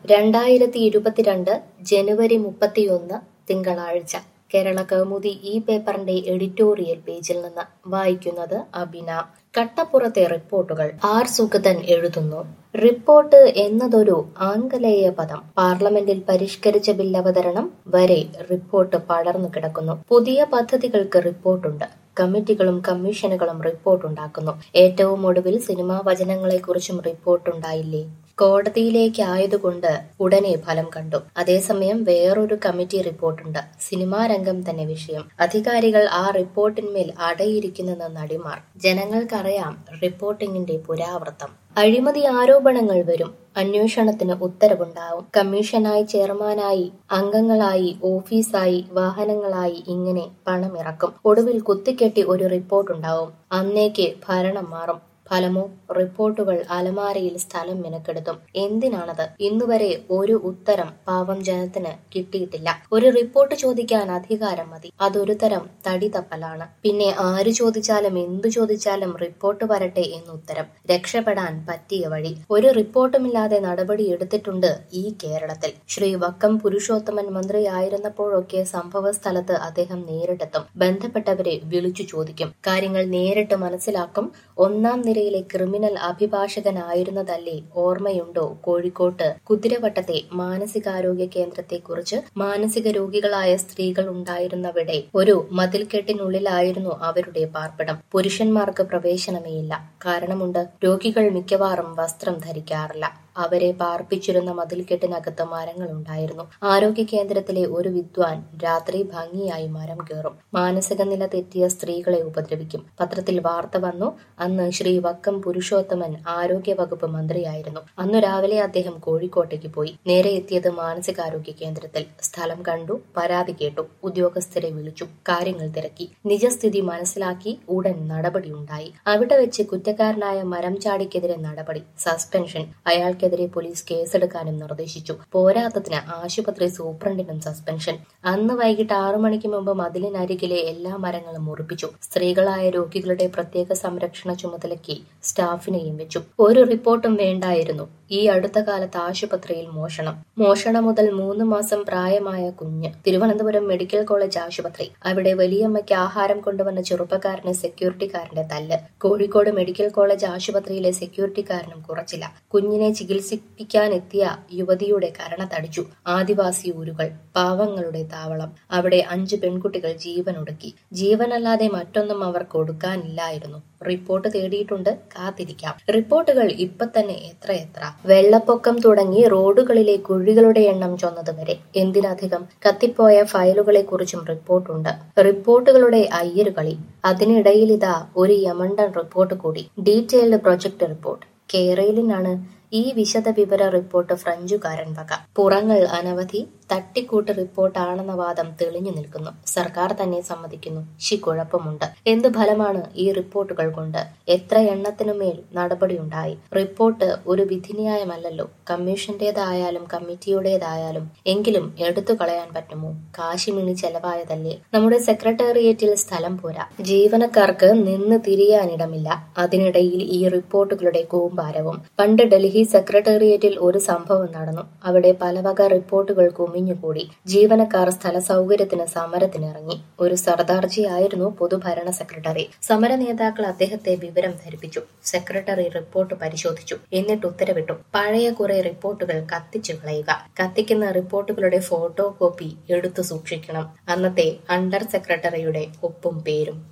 രണ്ടായിരത്തി ഇരുപത്തിരണ്ട് ജനുവരി മുപ്പത്തിയൊന്ന് തിങ്കളാഴ്ച കേരള കൗമുദി ഈ പേപ്പറിന്റെ എഡിറ്റോറിയൽ പേജിൽ നിന്ന് വായിക്കുന്നത് അബിന കട്ടപ്പുറത്തെ റിപ്പോർട്ടുകൾ ആർ സുഗതൻ എഴുതുന്നു റിപ്പോർട്ട് എന്നതൊരു ആംഗലേയ പദം പാർലമെന്റിൽ പരിഷ്കരിച്ച ബിൽ അവതരണം വരെ റിപ്പോർട്ട് പടർന്നു കിടക്കുന്നു പുതിയ പദ്ധതികൾക്ക് റിപ്പോർട്ടുണ്ട് കമ്മിറ്റികളും കമ്മീഷനുകളും റിപ്പോർട്ടുണ്ടാക്കുന്നു ഏറ്റവും ഒടുവിൽ സിനിമാ വചനങ്ങളെക്കുറിച്ചും റിപ്പോർട്ടുണ്ടായില്ലേ കോടതിയിലേക്ക് ആയതുകൊണ്ട് ഉടനെ ഫലം കണ്ടു അതേസമയം വേറൊരു കമ്മിറ്റി റിപ്പോർട്ടുണ്ട് സിനിമാ രംഗം തന്നെ വിഷയം അധികാരികൾ ആ റിപ്പോർട്ടിന്മേൽ അടയിരിക്കുന്ന നടിമാർ ജനങ്ങൾക്കറിയാം റിപ്പോർട്ടിങ്ങിന്റെ പുരാവൃത്തം അഴിമതി ആരോപണങ്ങൾ വരും അന്വേഷണത്തിന് ഉത്തരവുണ്ടാവും കമ്മീഷനായി ചെയർമാനായി അംഗങ്ങളായി ഓഫീസായി വാഹനങ്ങളായി ഇങ്ങനെ പണമിറക്കും ഒടുവിൽ കുത്തിക്കെട്ടി ഒരു റിപ്പോർട്ടുണ്ടാവും അന്നേക്ക് ഭരണം മാറും ഫലമോ റിപ്പോർട്ടുകൾ അലമാരയിൽ സ്ഥലം മെനക്കെടുത്തും എന്തിനാണത് ഇന്നുവരെ ഒരു ഉത്തരം പാവം ജനത്തിന് കിട്ടിയിട്ടില്ല ഒരു റിപ്പോർട്ട് ചോദിക്കാൻ അധികാരം മതി അതൊരു തരം തടി തപ്പലാണ് പിന്നെ ആര് ചോദിച്ചാലും എന്തു ചോദിച്ചാലും റിപ്പോർട്ട് വരട്ടെ എന്നുത്തരം രക്ഷപ്പെടാൻ പറ്റിയ വഴി ഒരു റിപ്പോർട്ടുമില്ലാതെ നടപടി എടുത്തിട്ടുണ്ട് ഈ കേരളത്തിൽ ശ്രീ വക്കം പുരുഷോത്തമൻ മന്ത്രിയായിരുന്നപ്പോഴൊക്കെ സംഭവ സ്ഥലത്ത് അദ്ദേഹം നേരിട്ടെത്തും ബന്ധപ്പെട്ടവരെ വിളിച്ചു ചോദിക്കും കാര്യങ്ങൾ നേരിട്ട് മനസ്സിലാക്കും ഒന്നാം നിരയിലെ ക്രിമിനൽ അഭിഭാഷകനായിരുന്നതല്ലേ ഓർമ്മയുണ്ടോ കോഴിക്കോട്ട് കുതിരവട്ടത്തെ മാനസികാരോഗ്യ കേന്ദ്രത്തെക്കുറിച്ച് മാനസിക രോഗികളായ സ്ത്രീകൾ ഉണ്ടായിരുന്നവിടെ ഒരു മതിൽക്കെട്ടിനുള്ളിലായിരുന്നു അവരുടെ പാർപ്പിടം പുരുഷന്മാർക്ക് പ്രവേശനമേയില്ല കാരണമുണ്ട് രോഗികൾ മിക്കവാറും വസ്ത്രം ധരിക്കാറില്ല അവരെ പാർപ്പിച്ചിരുന്ന മതിൽക്കെട്ടിനകത്ത് മരങ്ങളുണ്ടായിരുന്നു ആരോഗ്യ കേന്ദ്രത്തിലെ ഒരു വിദ്വാൻ രാത്രി ഭംഗിയായി മരം കയറും മാനസിക നില തെറ്റിയ സ്ത്രീകളെ ഉപദ്രവിക്കും പത്രത്തിൽ വാർത്ത വന്നു അന്ന് ശ്രീ വക്കം പുരുഷോത്തമൻ ആരോഗ്യ വകുപ്പ് മന്ത്രിയായിരുന്നു അന്നു രാവിലെ അദ്ദേഹം കോഴിക്കോട്ടേക്ക് പോയി നേരെ എത്തിയത് മാനസികാരോഗ്യ കേന്ദ്രത്തിൽ സ്ഥലം കണ്ടു പരാതി കേട്ടു ഉദ്യോഗസ്ഥരെ വിളിച്ചു കാര്യങ്ങൾ തിരക്കി നിജസ്ഥിതി മനസ്സിലാക്കി ഉടൻ നടപടിയുണ്ടായി അവിടെ വെച്ച് കുറ്റക്കാരനായ മരം ചാടിക്കെതിരെ നടപടി സസ്പെൻഷൻ അയാൾക്ക് ഇയാൾക്കെതിരെ പോലീസ് കേസെടുക്കാനും നിർദ്ദേശിച്ചു പോരാത്തതിന് ആശുപത്രി സൂപ്രണ്ടിനും സസ്പെൻഷൻ അന്ന് വൈകിട്ട് ആറു മണിക്ക് മുമ്പ് മതിലിനരികിലെ എല്ലാ മരങ്ങളും മുറിപ്പിച്ചു സ്ത്രീകളായ രോഗികളുടെ പ്രത്യേക സംരക്ഷണ ചുമതലയ്ക്ക് സ്റ്റാഫിനെയും വെച്ചു ഒരു റിപ്പോർട്ടും വേണ്ടായിരുന്നു ഈ അടുത്ത കാലത്ത് ആശുപത്രിയിൽ മോഷണം മോഷണം മുതൽ മൂന്ന് മാസം പ്രായമായ കുഞ്ഞ് തിരുവനന്തപുരം മെഡിക്കൽ കോളേജ് ആശുപത്രി അവിടെ വലിയമ്മയ്ക്ക് ആഹാരം കൊണ്ടുവന്ന ചെറുപ്പക്കാരന് സെക്യൂരിറ്റിക്കാരന്റെ തല്ല് കോഴിക്കോട് മെഡിക്കൽ കോളേജ് ആശുപത്രിയിലെ സെക്യൂരിറ്റിക്കാരനും കുറച്ചില്ല കുഞ്ഞിനെ ചികിത്സിപ്പിക്കാനെത്തിയ യുവതിയുടെ കരണത്തടിച്ചു ആദിവാസി ഊരുകൾ പാവങ്ങളുടെ താവളം അവിടെ അഞ്ച് പെൺകുട്ടികൾ ജീവനൊടുക്കി ജീവനല്ലാതെ മറ്റൊന്നും അവർ കൊടുക്കാനില്ലായിരുന്നു റിപ്പോർട്ട് തേടിയിട്ടുണ്ട് കാത്തിരിക്കാം റിപ്പോർട്ടുകൾ ഇപ്പൊ തന്നെ എത്ര എത്ര വെള്ളപ്പൊക്കം തുടങ്ങി റോഡുകളിലെ കുഴികളുടെ എണ്ണം ചൊന്നതുവരെ എന്തിനധികം കത്തിപ്പോയ ഫയലുകളെ കുറിച്ചും റിപ്പോർട്ടുണ്ട് റിപ്പോർട്ടുകളുടെ അയ്യരുകളി അതിനിടയിൽ ഇതാ ഒരു യമണ്ടൻ റിപ്പോർട്ട് കൂടി ഡീറ്റെയിൽഡ് പ്രൊജക്ട് റിപ്പോർട്ട് കേരളിനാണ് ഈ വിശദ വിവര റിപ്പോർട്ട് ഫ്രഞ്ചുകാരൻ വക പുറങ്ങൾ അനവധി തട്ടിക്കൂട്ട് റിപ്പോർട്ടാണെന്ന വാദം തെളിഞ്ഞു നിൽക്കുന്നു സർക്കാർ തന്നെ സമ്മതിക്കുന്നു ശി കുഴപ്പമുണ്ട് എന്ത് ഫലമാണ് ഈ റിപ്പോർട്ടുകൾ കൊണ്ട് എത്ര എണ്ണത്തിനുമേൽ നടപടിയുണ്ടായി റിപ്പോർട്ട് ഒരു വിധിന്യായമല്ലല്ലോ കമ്മീഷന്റേതായാലും കമ്മിറ്റിയുടേതായാലും എങ്കിലും എടുത്തു കളയാൻ പറ്റുമോ കാശിമിണി ചെലവായതല്ലേ നമ്മുടെ സെക്രട്ടേറിയറ്റിൽ സ്ഥലം പോരാ ജീവനക്കാർക്ക് നിന്ന് തിരിയാനിടമില്ല അതിനിടയിൽ ഈ റിപ്പോർട്ടുകളുടെ കൂമ്പാരവും പണ്ട് ഡൽഹി സെക്രട്ടേറിയറ്റിൽ ഒരു സംഭവം നടന്നു അവിടെ പലവക റിപ്പോർട്ടുകൾ കുമിഞ്ഞുകൂടി ജീവനക്കാർ സ്ഥല സൗകര്യത്തിന് സമരത്തിനിറങ്ങി ഒരു സർദാർജി ആയിരുന്നു പൊതുഭരണ സെക്രട്ടറി സമര നേതാക്കൾ അദ്ദേഹത്തെ വിവരം ധരിപ്പിച്ചു സെക്രട്ടറി റിപ്പോർട്ട് പരിശോധിച്ചു എന്നിട്ട് ഉത്തരവിട്ടു പഴയ കുറെ റിപ്പോർട്ടുകൾ കത്തിച്ചു കളയുക കത്തിക്കുന്ന റിപ്പോർട്ടുകളുടെ ഫോട്ടോ കോപ്പി എടുത്തു സൂക്ഷിക്കണം അന്നത്തെ അണ്ടർ സെക്രട്ടറിയുടെ ഒപ്പും പേരും